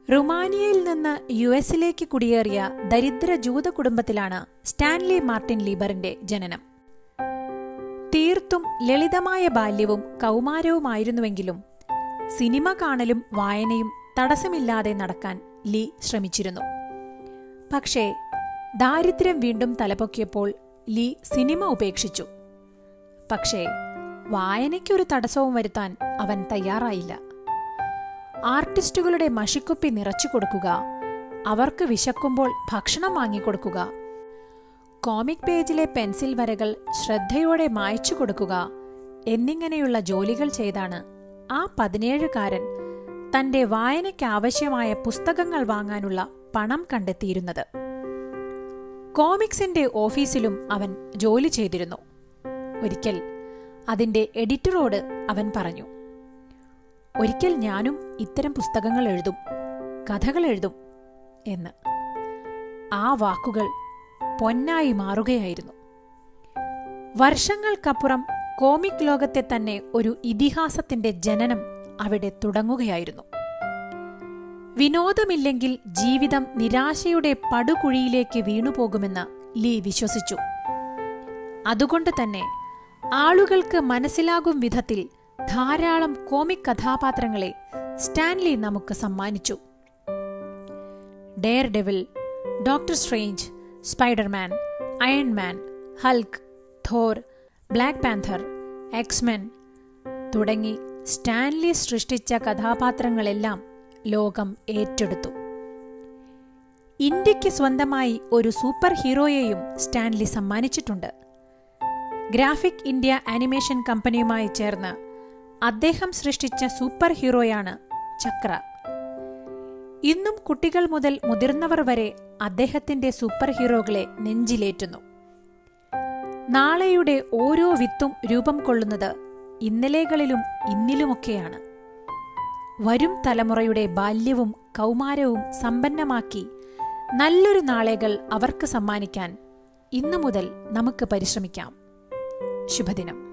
റുമാനിയയിൽ നിന്ന് യു എസിലേക്ക് കുടിയേറിയ ദരിദ്ര ജൂത കുടുംബത്തിലാണ് സ്റ്റാൻലി മാർട്ടിൻ ലീബറിന്റെ ജനനം തീർത്തും ലളിതമായ ബാല്യവും കൗമാരവുമായിരുന്നുവെങ്കിലും സിനിമ കാണലും വായനയും തടസ്സമില്ലാതെ നടക്കാൻ ലീ ശ്രമിച്ചിരുന്നു പക്ഷേ ദാരിദ്ര്യം വീണ്ടും തലപൊക്കിയപ്പോൾ ലീ സിനിമ ഉപേക്ഷിച്ചു പക്ഷേ വായനയ്ക്കൊരു തടസ്സവും വരുത്താൻ അവൻ തയ്യാറായില്ല ആർട്ടിസ്റ്റുകളുടെ മഷിക്കുപ്പി നിറച്ചു കൊടുക്കുക അവർക്ക് വിശക്കുമ്പോൾ ഭക്ഷണം വാങ്ങിക്കൊടുക്കുക കോമിക് പേജിലെ പെൻസിൽ വരകൾ ശ്രദ്ധയോടെ മായ്ച്ചു കൊടുക്കുക എന്നിങ്ങനെയുള്ള ജോലികൾ ചെയ്താണ് ആ പതിനേഴുകാരൻ തന്റെ വായനയ്ക്കാവശ്യമായ പുസ്തകങ്ങൾ വാങ്ങാനുള്ള പണം കണ്ടെത്തിയിരുന്നത് കോമിക്സിന്റെ ഓഫീസിലും അവൻ ജോലി ചെയ്തിരുന്നു ഒരിക്കൽ അതിന്റെ എഡിറ്ററോട് അവൻ പറഞ്ഞു ഒരിക്കൽ ഞാനും ഇത്തരം പുസ്തകങ്ങൾ എഴുതും കഥകൾ എഴുതും എന്ന് ആ വാക്കുകൾ പൊന്നായി മാറുകയായിരുന്നു വർഷങ്ങൾക്കപ്പുറം കോമിക് ലോകത്തെ തന്നെ ഒരു ഇതിഹാസത്തിന്റെ ജനനം അവിടെ തുടങ്ങുകയായിരുന്നു വിനോദമില്ലെങ്കിൽ ജീവിതം നിരാശയുടെ പടുകുഴിയിലേക്ക് വീണുപോകുമെന്ന് ലീ വിശ്വസിച്ചു അതുകൊണ്ട് തന്നെ ആളുകൾക്ക് മനസ്സിലാകും വിധത്തിൽ ധാരാളം കോമിക് കഥാപാത്രങ്ങളെ സ്റ്റാൻലി നമുക്ക് സമ്മാനിച്ചു Daredevil Doctor Strange Spiderman Iron Man Hulk Thor Black Panther X Men തുടങ്ങി സ്റ്റാൻലി സൃഷ്ടിച്ച കഥാപാത്രങ്ങളെല്ലാം ലോകം ഏറ്റെടുത്തു ഇന്ത്യക്ക് സ്വന്തമായി ഒരു സൂപ്പർ ഹീറോയെയും സ്റ്റാൻലി സമ്മാനിച്ചിട്ടുണ്ട് ഗ്രാഫിക് ഇന്ത്യ ആനിമേഷൻ കമ്പനിയുമായി ചേർന്ന് അദ്ദേഹം സൃഷ്ടിച്ച സൂപ്പർ ഹീറോയാണ് ചക്ര ഇന്നും കുട്ടികൾ മുതൽ മുതിർന്നവർ വരെ അദ്ദേഹത്തിന്റെ സൂപ്പർ ഹീറോകളെ നെഞ്ചിലേറ്റുന്നു നാളെയുടെ ഓരോ വിത്തും രൂപം കൊള്ളുന്നത് ഇന്നലെകളിലും ഇന്നിലുമൊക്കെയാണ് വരും തലമുറയുടെ ബാല്യവും കൗമാരവും സമ്പന്നമാക്കി നല്ലൊരു നാളെകൾ അവർക്ക് സമ്മാനിക്കാൻ ഇന്നു മുതൽ നമുക്ക് പരിശ്രമിക്കാം ശുഭദിനം